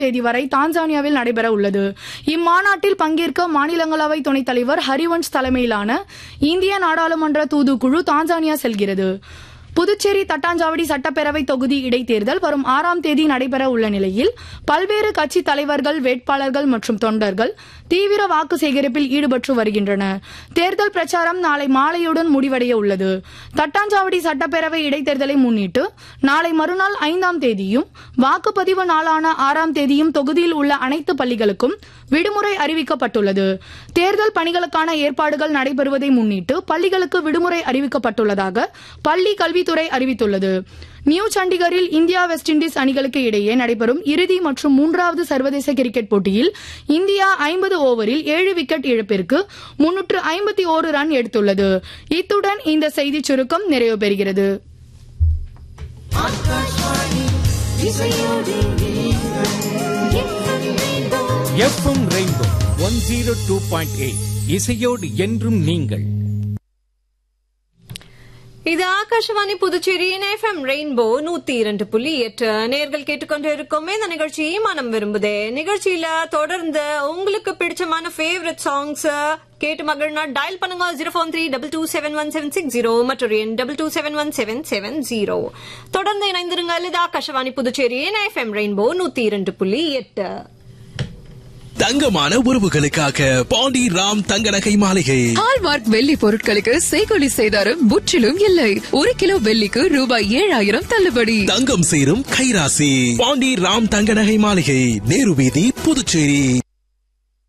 தேதி வரை தான்சானியாவில் நடைபெற உள்ளது இம்மாநாட்டில் பங்கேற்க மாநிலங்களவை துணைத் தலைவர் ஹரிவன்ஷ் தலைமையிலான இந்திய நாடாளுமன்ற தூதுக்குழு தான்சானியா செல்கிறது புதுச்சேரி தட்டாஞ்சாவடி சட்டப்பேரவை தொகுதி இடைத்தேர்தல் வரும் ஆறாம் தேதி நடைபெற உள்ள நிலையில் பல்வேறு கட்சி தலைவர்கள் வேட்பாளர்கள் மற்றும் தொண்டர்கள் தீவிர வாக்கு சேகரிப்பில் ஈடுபட்டு வருகின்றனர் தேர்தல் பிரச்சாரம் நாளை மாலையுடன் முடிவடைய உள்ளது தட்டாஞ்சாவடி சட்டப்பேரவை இடைத்தேர்தலை முன்னிட்டு நாளை மறுநாள் ஐந்தாம் தேதியும் வாக்குப்பதிவு நாளான ஆறாம் தேதியும் தொகுதியில் உள்ள அனைத்து பள்ளிகளுக்கும் விடுமுறை அறிவிக்கப்பட்டுள்ளது தேர்தல் பணிகளுக்கான ஏற்பாடுகள் நடைபெறுவதை முன்னிட்டு பள்ளிகளுக்கு விடுமுறை அறிவிக்கப்பட்டுள்ளதாக பள்ளி கல்வித்துறை அறிவித்துள்ளது நியூ சண்டிகரில் இந்தியா வெஸ்ட் இண்டீஸ் அணிகளுக்கு இடையே நடைபெறும் இறுதி மற்றும் மூன்றாவது சர்வதேச கிரிக்கெட் போட்டியில் இந்தியா ஐம்பது ஓவரில் ஏழு விக்கெட் இழப்பிற்கு முன்னூற்று ஐம்பத்தி ஓரு ரன் எடுத்துள்ளது இத்துடன் இந்த செய்திச் சுருக்கம் நிறைவு பெறுகிறது FM Rainbow one zero two point eight இசையோடு என்றும் நீங்கள் இது ஆகாஷவாணி புதுச்சேரியின் எஃப்எம் ரெயின்போ நூத்தி இரண்டு புள்ளி எட்டு நேர்கள் கேட்டுக்கொண்டு இருக்கோமே இந்த நிகழ்ச்சி மனம் விரும்புதே நிகழ்ச்சியில தொடர்ந்து உங்களுக்கு பிடிச்சமான ஃபேவரட் சாங்ஸ் கேட்டு மகிழ்னா டயல் பண்ணுங்க zero phone three double two seven one seven six zero மற்றும் எண் double two seven one seven seven zero தொடர்ந்து இணைந்திருங்க இது ஆகாஷவாணி புதுச்சேரியின் எஃப்எம் ரெயின்போ நூத்தி இரண்டு புள்ளி எட்டு தங்கமான உறவுகளுக்காக பாண்டி ராம் தங்க நகை மாளிகை ஹால்மார்க் வெள்ளி பொருட்களுக்கு செய்கொலி செய்தாரும் முற்றிலும் இல்லை ஒரு கிலோ வெள்ளிக்கு ரூபாய் ஏழாயிரம் தள்ளுபடி தங்கம் சேரும் கைராசி பாண்டி ராம் தங்க நகை மாளிகை நேரு வீதி புதுச்சேரி